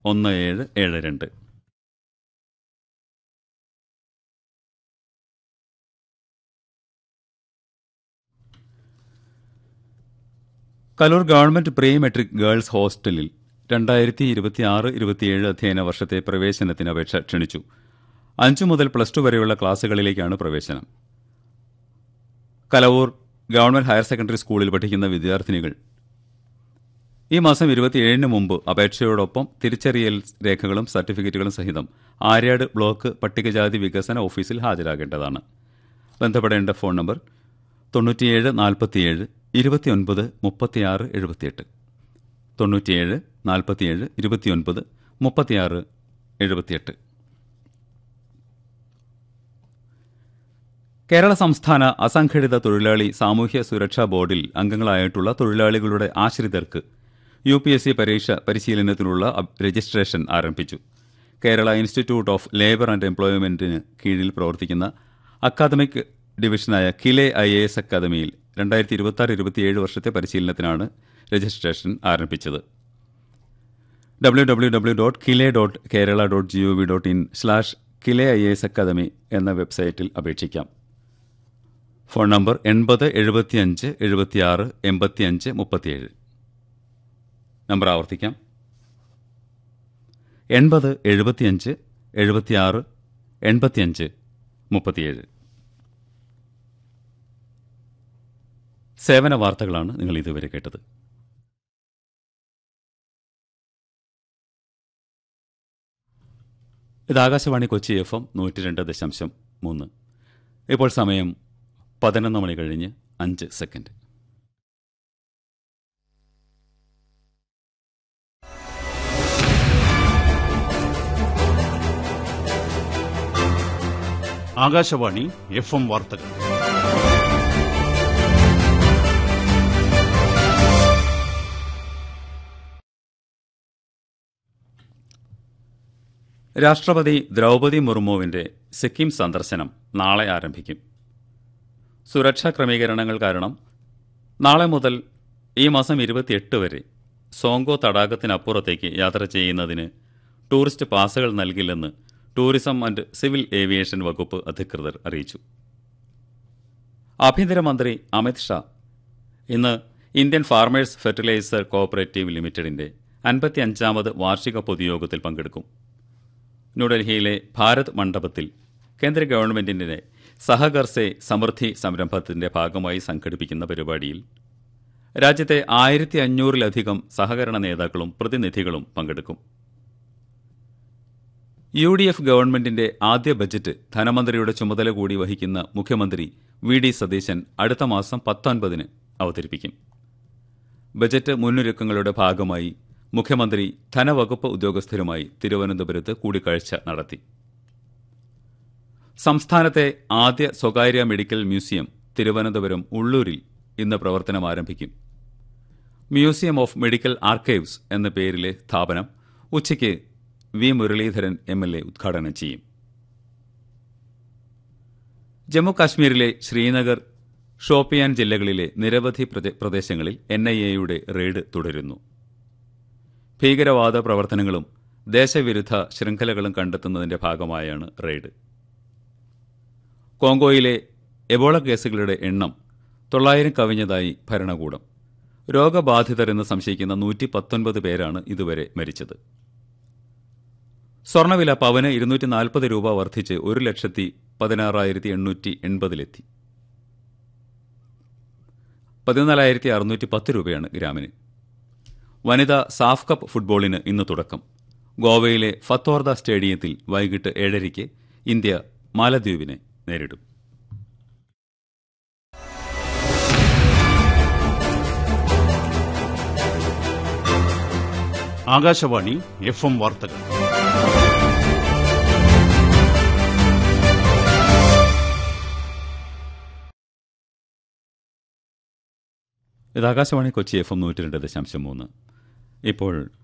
ഒന്ന് ഏഴ് ഏഴ് രണ്ട് Kaloor government pre matric girls ഹോസ്റ്റലിൽ രണ്ടായിരത്തി ഇരുപത്തിയാറ് ഇരുപത്തിയേഴ് അധ്യയന വർഷത്തെ പ്രവേശനത്തിന് അപേക്ഷ ക്ഷണിച്ചു അഞ്ചു മുതൽ പ്ലസ് ടു വരെയുള്ള ക്ലാസുകളിലേക്കാണ് പ്രവേശനം കലവൂർ ഗവൺമെന്റ് ഹയർ സെക്കൻഡറി സ്കൂളിൽ പഠിക്കുന്ന വിദ്യാർത്ഥിനികൾ ഈ മാസം ഇരുപത്തിയേഴിന് മുമ്പ് അപേക്ഷയോടൊപ്പം തിരിച്ചറിയൽ രേഖകളും സർട്ടിഫിക്കറ്റുകളും സഹിതം ആര്യാട് ബ്ലോക്ക് പട്ടികജാതി വികസന ഓഫീസിൽ ഹാജരാകേണ്ടതാണ് ബന്ധപ്പെടേണ്ട ഫോൺ നമ്പർ തൊണ്ണൂറ്റിയേഴ് നാൽപ്പത്തിയേഴ് ഇരുപത്തിയൊൻപത് മുപ്പത്തിയാറ് എഴുപത്തിയെട്ട് തൊണ്ണൂറ്റിയേഴ് നാൽപ്പത്തിയേഴ് ഇരുപത്തിയൊൻപത് മുപ്പത്തിയാറ് എഴുപത്തിയെട്ട് കേരള സംസ്ഥാന അസംഘടിത തൊഴിലാളി സാമൂഹ്യ സുരക്ഷാ ബോർഡിൽ അംഗങ്ങളായിട്ടുള്ള തൊഴിലാളികളുടെ ആശ്രിതർക്ക് യു പി എസ് സി പരീക്ഷ പരിശീലനത്തിനുള്ള അപ്- രജിസ്ട്രേഷൻ ആരംഭിച്ചു Kerala institute of labour and എംപ്ലോയ്മെന്റിന് കീഴിൽ പ്രവർത്തിക്കുന്ന അക്കാദമിക് ഡിവിഷനായ കിലെ ഐ എ എസ് അക്കാദമിയിൽ രണ്ടായിരത്തി ഇരുപത്തി ആറ് ഇരുപത്തിയേഴ് വർഷത്തെ പരിശീലനത്തിനാണ് രജിസ്ട്രേഷൻ ആരംഭിച്ചത് W W W dot KILE dot Kerala dot G O V dot in slash KILE I S academy എന്ന വെബ്സൈറ്റിൽ അപേക്ഷിക്കാം ഫോൺ നമ്പർ എൺപത് എഴുപത്തിയഞ്ച് എഴുപത്തിയാറ് എൺപത്തിയഞ്ച് മുപ്പത്തിയേഴ് നമ്പർ ആവർത്തിക്കാം എൺപത് എഴുപത്തിയഞ്ച് എഴുപത്തിയാറ് എൺപത്തിയഞ്ച് മുപ്പത്തിയേഴ് സേവന വാർത്തകളാണ് നിങ്ങൾ ഇതുവരെ കേട്ടത് ഇത് ആകാശവാണി കൊച്ചി എഫ് എം നൂറ്റി രണ്ട് ദശാംശം മൂന്ന് ഇപ്പോൾ സമയം പതിനൊന്ന് മണി കഴിഞ്ഞ് അഞ്ച് സെക്കൻഡ് ആകാശവാണി എഫ് എം വാർത്തകൾ രാഷ്ട്രപതി ദ്രൗപതി മുർമുവിന്റെ സിക്കിം സന്ദർശനം നാളെ ആരംഭിക്കും സുരക്ഷാ ക്രമീകരണങ്ങൾ കാരണം നാളെ മുതൽ ഈ മാസം ഇരുപത്തിയെട്ട് വരെ സോങ്കോ തടാകത്തിനപ്പുറത്തേക്ക് യാത്ര ചെയ്യുന്നതിന് ടൂറിസ്റ്റ് പാസുകൾ നൽകില്ലെന്ന് ടൂറിസം ആൻഡ് സിവിൽ ഏവിയേഷൻ വകുപ്പ് അധികൃതർ അറിയിച്ചു ആഭ്യന്തരമന്ത്രി അമിത് ഷാ ഇന്ന് ഇന്ത്യൻ ഫാർമേഴ്സ് ഫെർട്ടിലൈസർ കോഓപ്പറേറ്റീവ് ലിമിറ്റഡിന്റെ അൻപത്തിയഞ്ചാമത് വാർഷിക പൊതുയോഗത്തിൽ പങ്കെടുക്കും ന്യൂഡൽഹിയിലെ ഭാരത് മണ്ഡപത്തിൽ കേന്ദ്ര ഗവൺമെന്റിന്റെ സഹകർസെ സമൃദ്ധി സംരംഭത്തിന്റെ ഭാഗമായി സംഘടിപ്പിക്കുന്ന പരിപാടിയിൽ രാജ്യത്തെ ആയിരത്തി അഞ്ഞൂറിലധികം സഹകരണ നേതാക്കളും പ്രതിനിധികളും പങ്കെടുക്കും യു ഡി എഫ് ഗവൺമെന്റിന്റെ ആദ്യ ബജറ്റ് ധനമന്ത്രിയുടെ ചുമതല കൂടി വഹിക്കുന്ന മുഖ്യമന്ത്രി വി ഡി സതീശൻ അടുത്ത മാസം പത്തൊൻപതിന് അവതരിപ്പിക്കും ബജറ്റ് മുന്നൊരുക്കങ്ങളുടെ ഭാഗമായി മുഖ്യമന്ത്രി ധനവകുപ്പ് ഉദ്യോഗസ്ഥരുമായി തിരുവനന്തപുരത്ത് കൂടിക്കാഴ്ച നടത്തി സംസ്ഥാനത്തെ ആദ്യ സ്വകാര്യ മെഡിക്കൽ മ്യൂസിയം തിരുവനന്തപുരം ഉള്ളൂരിൽ ഇന്ന് പ്രവർത്തനം ആരംഭിക്കും മ്യൂസിയം ഓഫ് മെഡിക്കൽ ആർക്കൈവ്സ് എന്ന പേരിലെ സ്ഥാപനം ഉച്ചയ്ക്ക് V Muraleedharan M L A ഉദ്ഘാടനം ചെയ്യും ജമ്മു കാശ്മീരിലെ ശ്രീനഗർ ഷോപ്പിയാൻ ജില്ലകളിലെ നിരവധി പ്രദേ- പ്രദേശങ്ങളിൽ എൻ ഐ എയുടെ റെയ്ഡ് തുടരുന്നു ഭീകരവാദ പ്രവർത്തനങ്ങളും ദേശവിരുദ്ധ ശൃംഖലകളും കണ്ടെത്തുന്നതിന്റെ ഭാഗമായാണ് റെയ്ഡ് കോങ്കോയിലെ എബോള കേസുകളുടെ എണ്ണം തൊള്ളായിരം കവിഞ്ഞതായി ഭരണകൂടം രോഗബാധിതരെന്ന് സംശയിക്കുന്ന നൂറ്റി പത്തൊൻപത് പേരാണ് ഇതുവരെ മരിച്ചത് സ്വർണ്ണവില പവന് ഇരുന്നൂറ്റി നാൽപ്പത് രൂപ വർദ്ധിച്ച് ഒരു ലക്ഷത്തി പതിനാറായിരത്തി എണ്ണൂറ്റി എൺപതിലെത്തി പതിനാലായിരത്തി അറുന്നൂറ്റി പത്ത് രൂപയാണ് ഗ്രാമിന് വനിതാ സാഫ് കപ്പ് ഫുട്ബോളിന് ഇന്ന് തുടക്കം ഗോവയിലെ ഫത്തോർദ സ്റ്റേഡിയത്തിൽ വൈകിട്ട് ഏഴരയ്ക്ക് ഇന്ത്യ മാലദ്വീപിനെ നേരിടും ആകാശവാണി എഫ് എം വാർത്തകൾ ഇത് ആകാശവാണി കൊച്ചി എഫ് എം നൂറ്റി രണ്ട് ദശാംശം മൂന്ന് ഇപ്പോൾ